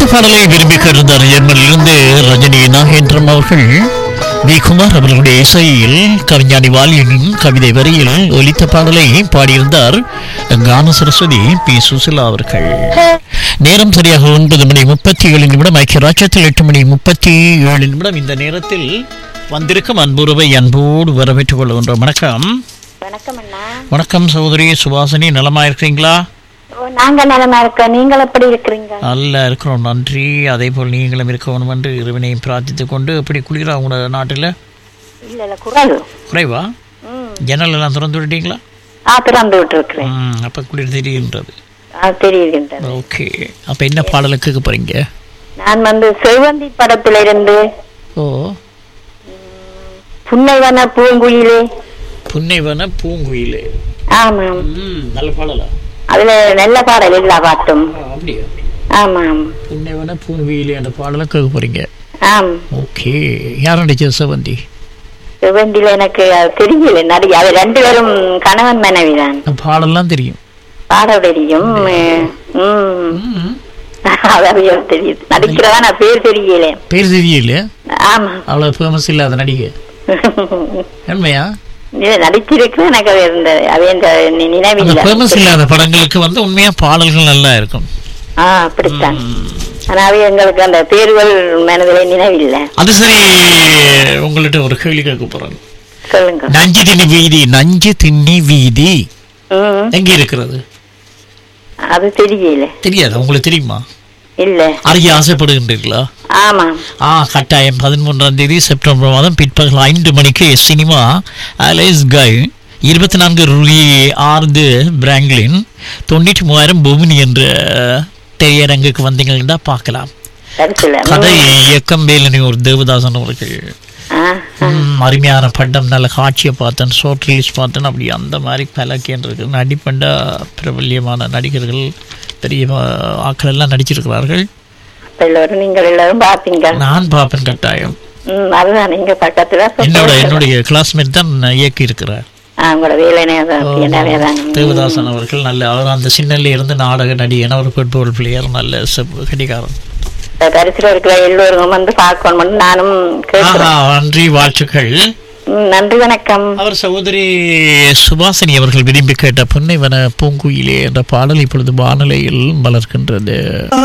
பாடலை விரும்பி கருந்தார் ஜெர்மனிலிருந்து ரஜினி நாகேந்திரம் அவர்கள் வி குமார் அவர்களுடைய இசையில் கவிஞானி வாலியனின் கவிதை வரியில் ஒலித்த பாடலை பாடியிருந்தார் கான சரஸ்வதி பி சுசிலா அவர்கள் நேரம் சரியாக ஒன்பது மணி முப்பத்தி ஏழு நிமிடம் ஐக்கிய ராஜ்யத்தில் எட்டு மணி முப்பத்தி ஏழு நிமிடம் இந்த நேரத்தில் வந்திருக்கும் அன்புறவை அன்போடு வரவேற்றுக் கொள்கின்றோம் வணக்கம் வணக்கம் அண்ணா வணக்கம் சகோதரி சுபாசினி நலமா இருக்கிறீங்களா ஓ நாங்க நலமா இருக்கோம் நீங்கள் எப்படி இருக்கிறீங்க நல்லா இருக்கிறோம் நன்றி அதே போல் நீங்களும் இருக்க வேணும் என்று இறைவனையும் பிரார்த்தித்துக் கொண்டு எப்படி குளிரா உங்களோட நாட்டில் இல்ல இல்ல குரல் குறைவா ம் ஜன்னல் எல்லாம் திறந்து விட்டீங்களா ஆ திறந்து விட்டு இருக்கிறேன் ம் அப்போ குளிர் தெரிகின்றது ஆ தெரியுகின்றது ஓகே அப்போ என்ன பாடலுக்கு கேட்க போறீங்க நான் வந்து செவ்வந்தி படத்துல இருந்து ஓ புன்னைவன பூங்குயிலே புன்னைவன பூங்குயிலே ஆமாம் ம் நல்ல பாடலா அதுல நல்ல பாடல் இல்ல பாட்டும் அப்படியா ஆமாம் புன்னைவன பூங்குயிலே அந்த பாடலை கேட்க போறீங்க ஆம் ஓகே யார் நடிச்சது செவந்தி செவ்வந்தில எனக்கு அது தெரியல நடிகை அது ரெண்டு பேரும் கணவன் மனைவி தான் அந்த பாடல்லாம் தெரியும் பாட தெரியும் ம் ம். அதாவது தெரியுது நடிக்கிறதா நான் பேர் தெரியல பேர் தெரியல ஆமா அவ்வளோ ஃபேமஸ் இல்லாத நடிகை உண்மையா இல்ல நடிச்சிருக்கு எனக்கு அது இந்த அது இந்த நி- அந்த நினைவில்லை ஃபேமஸ் இல்லாத படங்களுக்கு வந்து உண்மையா பாடல்கள் நல்லா இருக்கும் ஆ அப்படித்தான் ஆனா அது எங்களுக்கு அந்த பேர்கள் மனதிலே நினைவில்லை அது சரி உங்கள்கிட்ட ஒரு கேள்வி கேட்க போறேன் சொல்லுங்க நஞ்சு திண்ணி வீதி நஞ்சு திண்ணி வீதி ம் எங்க இருக்கிறது அது தெரியல தெரியாது உங்களுக்கு தெரியுமா இல்ல அறிய ஆசைப்படுகின்றீர்களா ஆமாம் ஆ கட்டாயம் பதிமூன்றாம் தேதி செப்டம்பர் மாதம் பிற்பகல் ஐந்து மணிக்கு சினிமா அலைஸ் கை இருபத்தி நான்கு ருளி ஆறு பிராங்க்லின் தொண்ணூற்றி மூவாயிரம் பூமினி என்ற திரையரங்குக்கு வந்தீங்கன்னா பார்க்கலாம் சரிசில கதை இயக்கம் வேலனியூர் தேவதாசன் அவர்கள் ம், அருமையான படம் நல்ல காட்சியை பார்த்தேன் ஷோர்ட் ரிலீஸ் பார்த்தேன் அப்படி அந்த மாதிரி பலக்கேன்றது நடிப்பண்ட பிரபல்யமான நடிகர்கள் பெரிய ஆ- ஆட்கள் எல்லாம் நடிச்சிருக்கிறார்கள் எல்லோரும் நீங்கள் எல்லாரும் பாத்தீங்க நான் பார்ப்பேன் கட்டாயம் ம் அதுதான் நீங்க பக்கத்துல என்னோட என்னுடைய கிளாஸ்மேட் தான் இயக்கி இருக்கிறார் ஆ, உங்களோட வேலைனே தான் என்னவே தான் தேவதாசன் அவர்கள் நல்ல அவர் அந்த சின்னல்ல இருந்து நாடக நடிகன் அவர் ஃபுட்பால் பிளேயர் நல்ல செப்- கடிகாரன் பரிசுல இருக்கிற எல்லோரும் வந்து பார்க்கணும் நானும் கேட்கிறேன் ஆஹா நன்றி வாழ்த்துக்கள் ம், நன்றி வணக்கம் அவர் சகோதரி சுபாசினி அவர்கள் விரும்பி கேட்ட புன்னைவன பூங்குயிலே என்ற பாடல் இப்பொழுது வானிலையில் மலர்கின்றது